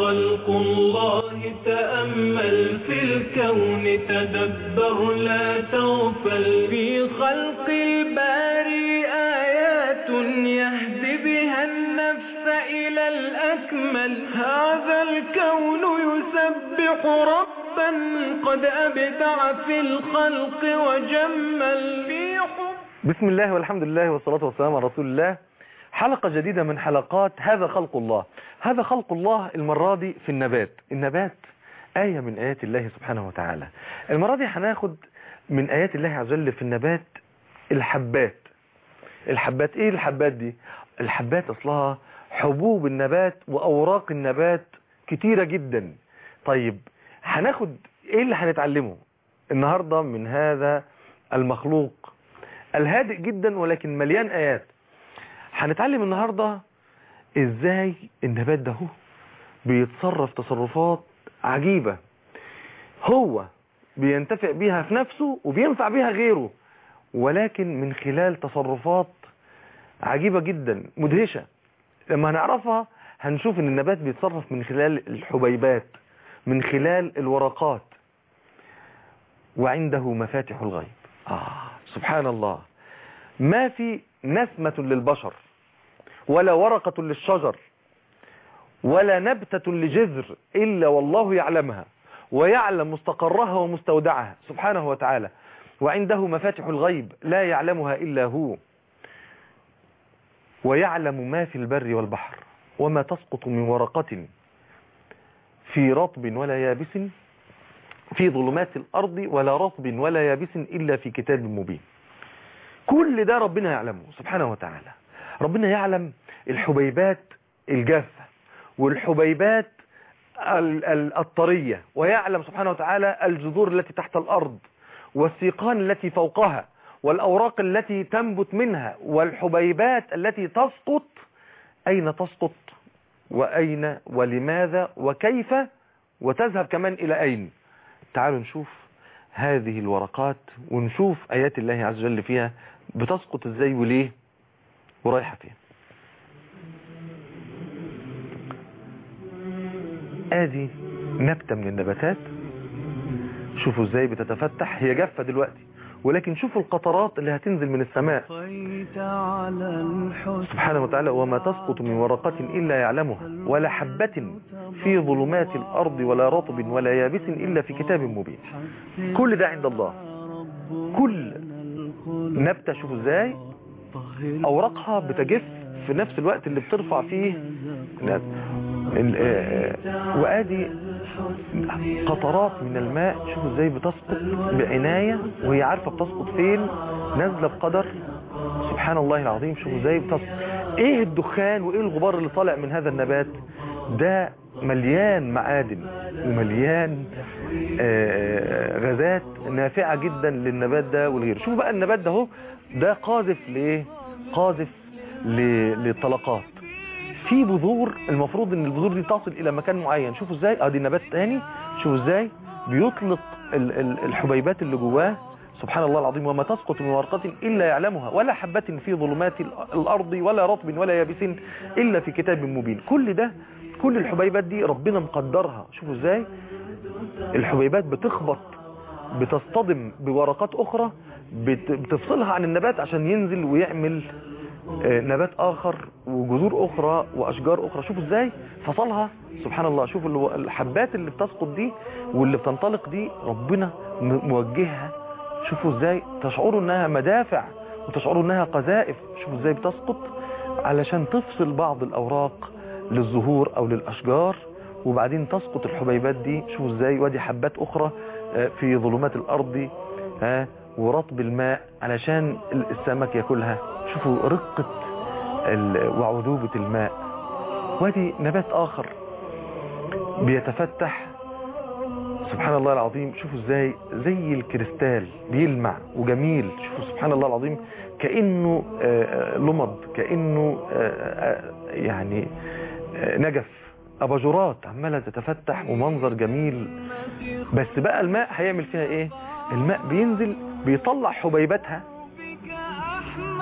خلق الله تأمل في الكون تدبر لا تغفل في خلق الباري آيات يهدي بها النفس إلى الأكمل هذا الكون يسبح ربا قد أبدع في الخلق وجمل في حب بسم الله والحمد لله والصلاة والسلام على رسول الله حلقة جديدة من حلقات هذا خلق الله هذا خلق الله المرة دي في النبات النبات آية من آيات الله سبحانه وتعالى المرة دي هناخد من آيات الله عز وجل في النبات الحبات الحبات ايه الحبات دي الحبات اصلها حبوب النبات واوراق النبات كتيرة جدا طيب هناخد ايه اللي هنتعلمه النهاردة من هذا المخلوق الهادئ جدا ولكن مليان ايات هنتعلم النهاردة ازاي النبات ده هو بيتصرف تصرفات عجيبة هو بينتفع بيها في نفسه وبينفع بيها غيره ولكن من خلال تصرفات عجيبة جدا مدهشة لما هنعرفها هنشوف ان النبات بيتصرف من خلال الحبيبات من خلال الورقات وعنده مفاتح الغيب آه سبحان الله ما في نسمة للبشر ولا ورقة للشجر ولا نبتة لجذر إلا والله يعلمها ويعلم مستقرها ومستودعها سبحانه وتعالى وعنده مفاتح الغيب لا يعلمها إلا هو ويعلم ما في البر والبحر وما تسقط من ورقة في رطب ولا يابس في ظلمات الأرض ولا رطب ولا يابس إلا في كتاب مبين كل ده ربنا يعلمه سبحانه وتعالى ربنا يعلم الحبيبات الجافة والحبيبات الطرية ويعلم سبحانه وتعالى الجذور التي تحت الأرض والسيقان التي فوقها والأوراق التي تنبت منها والحبيبات التي تسقط أين تسقط وأين ولماذا وكيف وتذهب كمان إلى أين تعالوا نشوف هذه الورقات ونشوف آيات الله عز وجل فيها بتسقط ازاي وليه ورايحة فين ادي نبتة من النباتات شوفوا ازاي بتتفتح هي جافة دلوقتي ولكن شوفوا القطرات اللي هتنزل من السماء سبحانه وتعالى وما تسقط من ورقة إلا يعلمها ولا حبة في ظلمات الأرض ولا رطب ولا يابس إلا في كتاب مبين كل ده عند الله كل نبتة شوفوا ازاي أوراقها بتجف في نفس الوقت اللي بترفع فيه وادي قطرات من الماء شوفوا ازاي بتسقط بعناية وهي عارفة بتسقط فين نازلة بقدر سبحان الله العظيم شوفوا ازاي بتسقط ايه الدخان وايه الغبار اللي طالع من هذا النبات ده مليان معادن ومليان غازات نافعة جدا للنبات ده والغير شوفوا بقى النبات ده اهو ده قاذف لايه قاذف للطلقات في بذور المفروض ان البذور دي تصل الى مكان معين شوفوا ازاي ادي نبات تاني شوفوا ازاي بيطلق الحبيبات اللي جواه سبحان الله العظيم وما تسقط من ورقة إلا يعلمها ولا حبة في ظلمات الأرض ولا رطب ولا يابس إلا في كتاب مبين كل ده كل الحبيبات دي ربنا مقدرها شوفوا ازاي الحبيبات بتخبط بتصطدم بورقات أخرى بتفصلها عن النبات عشان ينزل ويعمل نبات آخر وجذور أخرى وأشجار أخرى شوفوا ازاي فصلها سبحان الله شوفوا الحبات اللي بتسقط دي واللي بتنطلق دي ربنا موجهها شوفوا ازاي تشعروا انها مدافع وتشعروا انها قذائف شوفوا ازاي بتسقط علشان تفصل بعض الأوراق للزهور أو للأشجار وبعدين تسقط الحبيبات دي شوفوا ازاي وادي حبات أخرى في ظلمات الأرض ها ورطب الماء علشان السمك ياكلها شوفوا رقة وعذوبة الماء وادي نبات آخر بيتفتح سبحان الله العظيم شوفوا ازاي زي الكريستال بيلمع وجميل شوفوا سبحان الله العظيم كأنه لمض كأنه يعني نجف أباجورات عمالة تتفتح ومنظر جميل بس بقى الماء هيعمل فيها ايه الماء بينزل بيطلع حبيباتها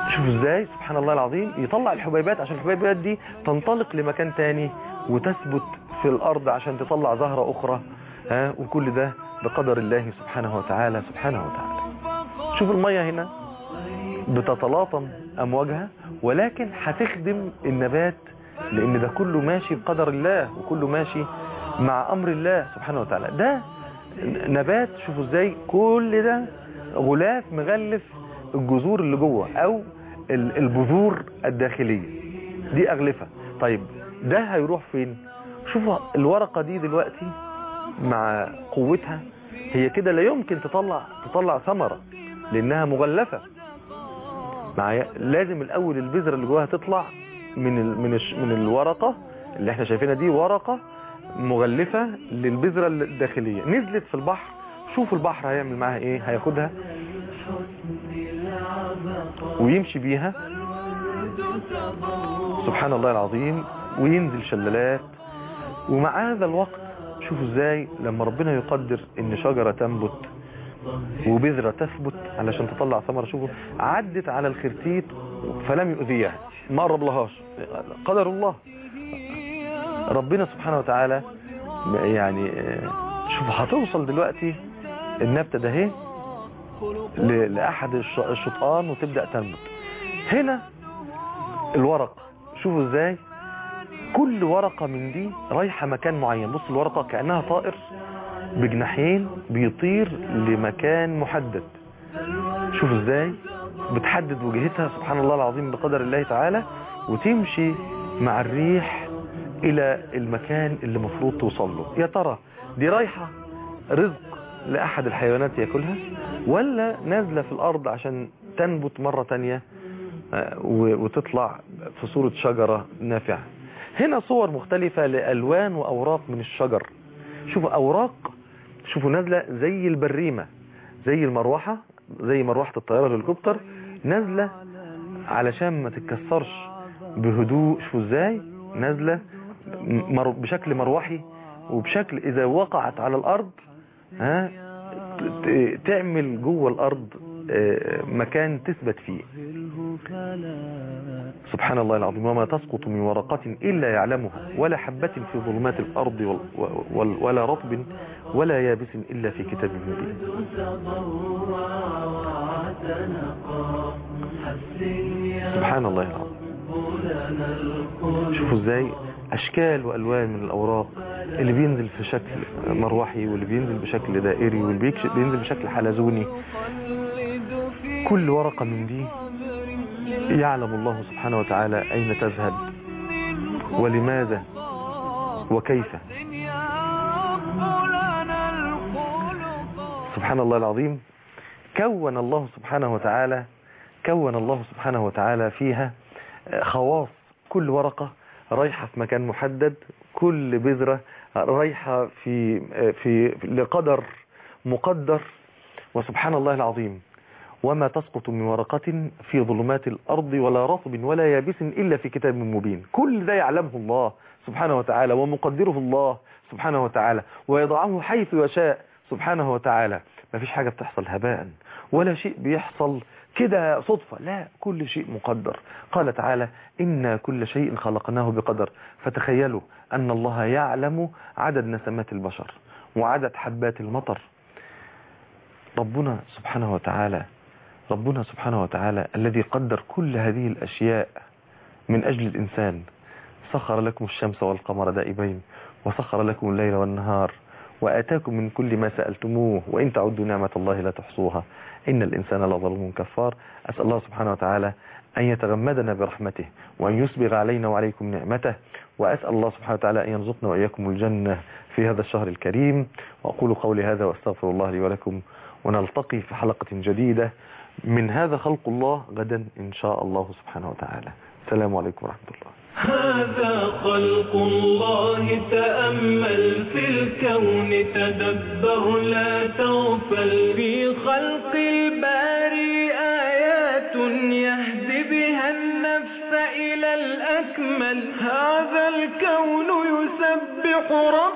شوف ازاي سبحان الله العظيم يطلع الحبيبات عشان الحبيبات دي تنطلق لمكان تاني وتثبت في الارض عشان تطلع زهرة اخرى ها وكل ده بقدر الله سبحانه وتعالى سبحانه وتعالى شوف المية هنا بتتلاطم امواجها ولكن هتخدم النبات لان ده كله ماشي بقدر الله وكله ماشي مع امر الله سبحانه وتعالى ده نبات شوفوا ازاي كل ده غلاف مغلف الجذور اللي جوه او ال- البذور الداخلية دي اغلفة طيب ده هيروح فين شوفوا الورقة دي دلوقتي مع قوتها هي كده لا يمكن تطلع تطلع ثمرة لانها مغلفة معايا لازم الاول البذرة اللي جواها تطلع من ال من الش من الورقة اللي احنا شايفينها دي ورقة مغلفة للبذرة الداخلية نزلت في البحر شوفوا البحر هيعمل معاها ايه هياخدها ويمشي بيها سبحان الله العظيم وينزل شلالات ومع هذا الوقت شوفوا ازاي لما ربنا يقدر ان شجرة تنبت وبذرة تثبت علشان تطلع ثمرة شوفوا عدت على الخرتيت فلم يؤذيها ما قرب لهاش قدر الله ربنا سبحانه وتعالى يعني آه، شوفوا هتوصل دلوقتي النبتة ده اهي ل- لأحد الش- الشطآن وتبدأ تنبت هنا الورق شوفوا ازاي كل ورقة من دي رايحة مكان معين بص الورقة كأنها طائر بجناحين بيطير لمكان محدد شوف ازاي بتحدد وجهتها سبحان الله العظيم بقدر الله تعالى وتمشي مع الريح الى المكان اللي مفروض توصل له يا ترى دي رايحة رزق لأحد الحيوانات يأكلها ولا نازلة في الأرض عشان تنبت مرة تانية آه، و- وتطلع في صورة شجرة نافعة هنا صور مختلفة لألوان وأوراق من الشجر شوفوا أوراق شوفوا نازلة زي البريمة زي المروحة زي مروحة الطيارة الهليكوبتر نازلة علشان ما تتكسرش بهدوء شوفوا ازاي نازلة مر- بشكل مروحي وبشكل إذا وقعت على الأرض ها ت- ت- تعمل جوه الأرض آه، مكان تثبت فيه سبحان الله العظيم وما تسقط من ورقة إلا يعلمها ولا حبة في ظلمات الأرض وال- وال- ولا رطب ولا يابس إلا في كتاب مبين سبحان الله العظيم شوفوا ازاي اشكال والوان من الاوراق اللي بينزل في شكل مروحي واللي بينزل بشكل دائري واللي بيكش- بينزل بشكل حلزوني كل ورقة من دي يعلم الله سبحانه وتعالى اين تذهب ولماذا وكيف سبحان الله العظيم كون الله سبحانه وتعالى كون الله سبحانه وتعالى فيها خواص كل ورقة رايحة في مكان محدد كل بذرة رايحة في في لقدر مقدر وسبحان الله العظيم وما تسقط من ورقة في ظلمات الأرض ولا رطب ولا يابس إلا في كتاب مبين كل ده يعلمه الله سبحانه وتعالى ومقدره الله سبحانه وتعالى ويضعه حيث يشاء سبحانه وتعالى ما فيش حاجة بتحصل هباء ولا شيء بيحصل كده صدفة لا كل شيء مقدر قال تعالى إنا كل شيء خلقناه بقدر فتخيلوا أن الله يعلم عدد نسمات البشر وعدد حبات المطر ربنا سبحانه وتعالى ربنا سبحانه وتعالى الذي قدر كل هذه الأشياء من أجل الإنسان سخر لكم الشمس والقمر دائبين وسخر لكم الليل والنهار وآتاكم من كل ما سألتموه وإن تعدوا نعمة الله لا تحصوها إن الإنسان لظلوم كفار أسأل الله سبحانه وتعالى أن يتغمدنا برحمته وأن يسبغ علينا وعليكم نعمته وأسأل الله سبحانه وتعالى أن يرزقنا وإياكم الجنة في هذا الشهر الكريم وأقول قولي هذا وأستغفر الله لي ولكم ونلتقي في حلقة جديدة من هذا خلق الله غدا إن شاء الله سبحانه وتعالى السلام عليكم ورحمة الله هذا خلق الله تأمل في الكون تدبر لا تغفل في خلق الباري آيات يهدي بها النفس إلى الأكمل هذا الكون يسبح رب